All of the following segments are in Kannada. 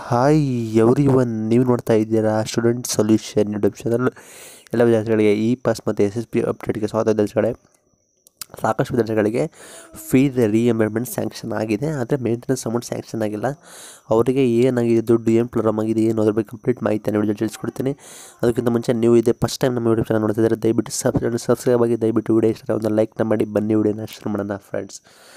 ಹಾಯ್ ಎವ್ರಿ ಒನ್ ನೀವು ನೋಡ್ತಾ ಇದ್ದೀರಾ ಸ್ಟೂಡೆಂಟ್ ಸೊಲ್ಯೂಷನ್ ಯೂಟ್ಯೂಬ್ ಚಾನಲ್ ಎಲ್ಲ ವಿದ್ಯಾರ್ಥಿಗಳಿಗೆ ಇ ಪಾಸ್ ಮತ್ತು ಎಸ್ ಎಸ್ ಪಿ ಅಪ್ಡೇಟ್ಗೆ ಸ್ವಾಗತ ವಿದ್ಯಾರ್ಥಿಗಳೇ ಸಾಕಷ್ಟು ವಿದ್ಯಾರ್ಥಿಗಳಿಗೆ ಫೀಸ್ ರೀಎಂಬರ್ಮೆಂಟ್ ಸ್ಯಾಂಕ್ಷನ್ ಆಗಿದೆ ಆದರೆ ಮೇಂಟೆನೆನ್ಸ್ ಅಮೌಂಟ್ ಸ್ಯಾಂಕ್ಷನ್ ಆಗಿಲ್ಲ ಅವರಿಗೆ ಏನಾಗಿದೆ ದುಡ್ಡು ಏನು ಪ್ರಾಬ್ಲಮ್ ಆಗಿದೆ ಏನು ಅದ್ರ ಬಗ್ಗೆ ಕಂಪ್ಲೀಟ್ ಮಾಹಿತಿಯನ್ನು ವಿಡಿಯೋ ತಿಳಿಸ್ಕೊಡ್ತೀನಿ ಅದಕ್ಕಿಂತ ಮುಂಚೆ ನೀವು ಇದೆ ಫಸ್ಟ್ ಟೈಮ್ ನಮ್ಮ ಯೂಟ್ಯೂಬ್ ಚಾನಲ್ ನೋಡ್ತಿದ್ದಾರೆ ದಯವಿಟ್ಟು ಸಬ್ಸ್ಕ್ರೈಬ್ ಸಬ್ಸ್ಕ್ರೈಬ್ ಆಗಿ ದಯವಿಟ್ಟು ವಿಡಿಯೋ ಇಷ್ಟ ಒಂದು ಲೈಕ್ನ ಮಾಡಿ ಬನ್ನಿ ವಿಡಿಯೋನ ಶುರು ಮಾಡೋಣ ಫ್ರೆಂಡ್ಸ್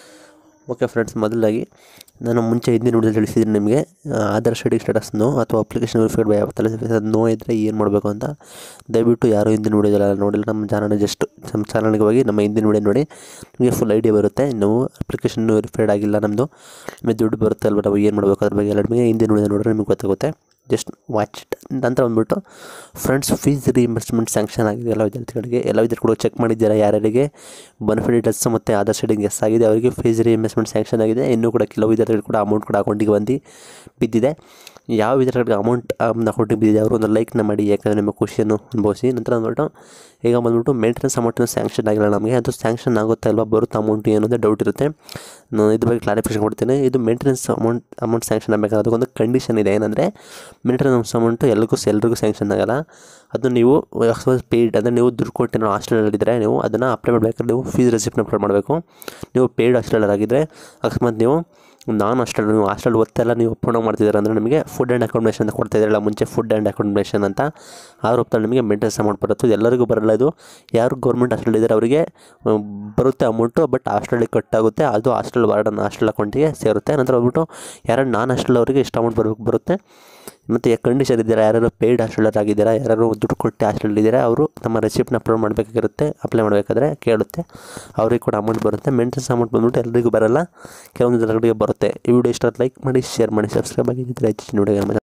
ಓಕೆ ಫ್ರೆಂಡ್ಸ್ ಮೊದಲಾಗಿ ನಾನು ಮುಂಚೆ ಹಿಂದಿನ ವಿಡಿಯೋ ತಿಳಿಸಿದ್ದೀನಿ ನಿಮಗೆ ಆ, ಆಧಾರ್ ಶೇಡಿಂಗ್ ಸ್ಟೇಟಸ್ ನೋ ಅಥವಾ ಅಪ್ಲಿಕೇಶನ್ ವೆರಿಫೈಡ್ ಬೈ ತಲೆ ಅದು ನೋ ಇದ್ದರೆ ಏನು ಮಾಡಬೇಕು ಅಂತ ದಯವಿಟ್ಟು ಯಾರು ಹಿಂದಿನ ವಿಡಿಯೋದಲ್ಲ ನೋಡಿಲ್ಲ ನಮ್ಮ ಚಾನಲ್ ಜಸ್ಟ್ ನಮ್ಮ ಚಾನಲ್ಗೆ ಹೋಗಿ ನಮ್ಮ ಹಿಂದಿನ ವಿಡಿಯೋ ನೋಡಿ ನಿಮಗೆ ಫುಲ್ ಐಡಿಯಾ ಬರುತ್ತೆ ನಾವು ಅಪ್ಲಿಕೇಶನ್ ವೆರಿಫೈಡ್ ಆಗಿಲ್ಲ ನಮ್ಮದು ನಿಮಗೆ ದುಡ್ಡು ಬರುತ್ತೆ ಅಲ್ವ ನಾವು ಏನು ಮಾಡಬೇಕು ಅದ್ರ ಬಗ್ಗೆ ಎಲ್ಲ ನಿಮಗೆ ಹಿಂದಿನ ವಿಡಿಯೋ ನೋಡಿದ್ರೆ ನಿಮಗೆ ಗೊತ್ತಾಗುತ್ತೆ ಜಸ್ಟ್ ವಾಚ್ ಇಟ್ ನಂತರ ಬಂದ್ಬಿಟ್ಟು ಫ್ರೆಂಡ್ಸ್ ಫೀಸ್ ರಿಇಂಬರ್ಸ್ಮೆಂಟ್ ಸ್ಯಾಂಕ್ಷನ್ ಆಗಿದೆ ಎಲ್ಲ ವಿದ್ಯಾರ್ಥಿಗಳಿಗೆ ಎಲ್ಲ ವಿದ್ಯಾರ್ಥಿಗಳು ಚೆಕ್ ಮಾಡಿದ್ದೀರಾ ಯಾರ್ಯಾರಿಗೆ ಬೆನಿಫಿಟ್ ಡೀಟೇಲ್ಸ್ ಮತ್ತು ಆಧಾರ್ ಶೇಡಿಂಗ್ ಎಸ್ ಆಗಿದೆ ಅವರಿಗೆ ಫೀಸ್ ರಿಇಂಬರ್ಸ್ಮೆಂಟ್ ಸ್ಯಾಂಕ್ಷನ್ ಆಗಿದೆ ಇನ್ನೂ ಕೂಡ ಕೆಲವು ವಿದ್ಯಾರ್ಥಿಗಳು ಕೂಡ ಅಮೌಂಟ್ ಕೂಡ ಅಕೌಂಟಿಗೆ ಬಂದು ಬಿದ್ದಿದೆ ಯಾವ ವಿದ್ಯಾರ್ಥಿಗಳಿಗೆ ಅಮೌಂಟ್ ಅಕೌಂಟಿಗೆ ಬಿದ್ದಿದೆ ಅವರು ಒಂದು ಲೈಕ್ನ ಮಾಡಿ ಯಾಕಂದರೆ ನಿಮ್ಮ ಖುಷಿಯನ್ನು ಅನುಭವಿಸಿ ನಂತರ ಬಂದ್ಬಿಟ್ಟು ಈಗ ಬಂದ್ಬಿಟ್ಟು ಮೇಂಟೆನೆನ್ಸ್ ಅಮೌಂಟನ್ನು ಸ್ಯಾಂಕ್ಷನ್ ಆಗಿಲ್ಲ ನಮಗೆ ಅದು ಸ್ಯಾಂಕ್ಷನ್ ಆಗುತ್ತಾ ಇಲ್ವಾ ಬರುತ್ತೆ ಅಮೌಂಟ್ ಏನು ಅಂತ ಡೌಟ್ ಇರುತ್ತೆ ನಾನು ಇದ್ರ ಬಗ್ಗೆ ಕ್ಲಾರಿಫಿಕೇಶನ್ ಕೊಡ್ತೀನಿ ಇದು ಮೇಂಟೆನೆನ್ಸ್ ಅಮೌಂಟ್ ಅಮೌಂಟ್ ಸ್ಯಾಂಕ್ಷನ್ ಆಗಬೇಕಾದ್ರೆ ಅದಕ್ಕೊಂದು ಕಂಡೀಷನ್ ಇದೆ ಏನಂದರೆ ಮೇಂಟೆನೆನ್ಸ್ ಅಮೌಂಟು ಎಲ್ರಿಗೂ ಎಲ್ರಿಗೂ ಸ್ಯಾಂಕ್ಷನ್ ಆಗಲ್ಲ ಅದು ನೀವು ಅಕಸ್ಮಾತ್ ಪೇಯ್ಡ್ ಅಂದರೆ ನೀವು ದುಡ್ಡು ಕೊಟ್ಟು ನಾವು ಹಾಸ್ಟೆಲಲ್ಲಿದ್ದರೆ ನೀವು ಅದನ್ನು ಅಪ್ಲೈ ಮಾಡಬೇಕಾದ್ರೆ ನೀವು ಫೀಸ್ ರೆಸಿಪ್ಟ್ನ ಅಪ್ಲೈ ಮಾಡಬೇಕು ನೀವು ಪೇಯ್ಡ್ ಹಾಸ್ಟೆಲರ್ ಆಗಿದ್ದರೆ ಅಕಸ್ಮಾತ್ ನೀವು ನಾನ್ ಹಾಸ್ಟೆಲ್ ನೀವು ಹಾಸ್ಟೆಲ್ ಓದ್ತೆಲ್ಲ ನೀವು ಒಪ್ಪಂಡ ಮಾಡ್ತಿದ್ದೀರ ಅಂದರೆ ನಿಮಗೆ ಫುಡ್ ಆ್ಯಂಡ್ ಅಕಾಮಿಡೇಷನ್ ಅಂತ ಕೊಡ್ತಾ ಇದ್ರಲ್ಲ ಮುಂಚೆ ಫುಡ್ ಆ್ಯಂಡ್ ಅಕಾಮಿಡೇಷನ್ ಅಂತ ಆ ರೂಪದಲ್ಲಿ ನಿಮಗೆ ಮೇಂಟೆನೆನ್ಸ್ ಅಮೌಂಟ್ ಬರುತ್ತೆ ಇದು ಎಲ್ಲರಿಗೂ ಬರಲ್ಲ ಇದು ಯಾರು ಗೌರ್ಮೆಂಟ್ ಹಾಸ್ಟೆಲ್ ಇದ್ದಾರೆ ಅವರಿಗೆ ಆ, ಬರುತ್ತೆ ಅಮೌಂಟು ಬಟ್ ಹಾಸ್ಟೆಲಿಗೆ ಕಟ್ಟಾಗುತ್ತೆ ಅದು ಹಾಸ್ಟೆಲ್ ವಾರ್ಡನ್ ಹಾಸ್ಟೆಲ್ ಅಕೌಂಟಿಗೆ ಸೇರುತ್ತೆ ನಂತರ ಬಂದ್ಬಿಟ್ಟು ಯಾರು ನಾನ್ ಹಾಸ್ಟೆಲ್ ಅವರಿಗೆ ಇಷ್ಟು ಅಮೌಂಟ್ ಬರಬೇಕು ಬರುತ್ತೆ ಮತ್ತು ಕಂಡೀಷನ್ ಇದ್ದೀರಾ ಯಾರು ಪೇಯ್ಡ್ ಹಾಸ್ಟೆಲರ್ ಆಗಿದ್ದೀರಾ ಯಾರು ದುಡ್ಡು ಕೊಟ್ಟು ಹಾಸ್ಟೆಲ್ ಇದ್ದೀರಾ ಅವರು ನಮ್ಮ ರೆಸಿಪ್ಟ್ನ ಅಪ್ಲೋಡ್ ಮಾಡಬೇಕಾಗಿರುತ್ತೆ ಅಪ್ಲೈ ಮಾಡಬೇಕಾದ್ರೆ ಕೇಳುತ್ತೆ ಅವ್ರಿಗೆ ಕೂಡ ಅಮೌಂಟ್ ಬರುತ್ತೆ ಮೇಂಟೆನೆನ್ಸ್ ಅಮೌಂಟ್ ಬಂದ್ಬಿಟ್ಟು ಎಲ್ಲರಿಗೂ ಬರಲ್ಲ ಕೆಲವೊಂದು ಜನಗಳಿಗೆ ಬರುತ್ತೆ ಈ ವಿಡಿಯೋ ಇಷ್ಟ ಲೈಕ್ ಮಾಡಿ ಶೇರ್ ಮಾಡಿ ಸಬ್ಸ್ಕ್ರೈಬ್ ಆಗಿದ್ದರೆ ಹೆಚ್ಚಿನ ವಿಡಿಯೋ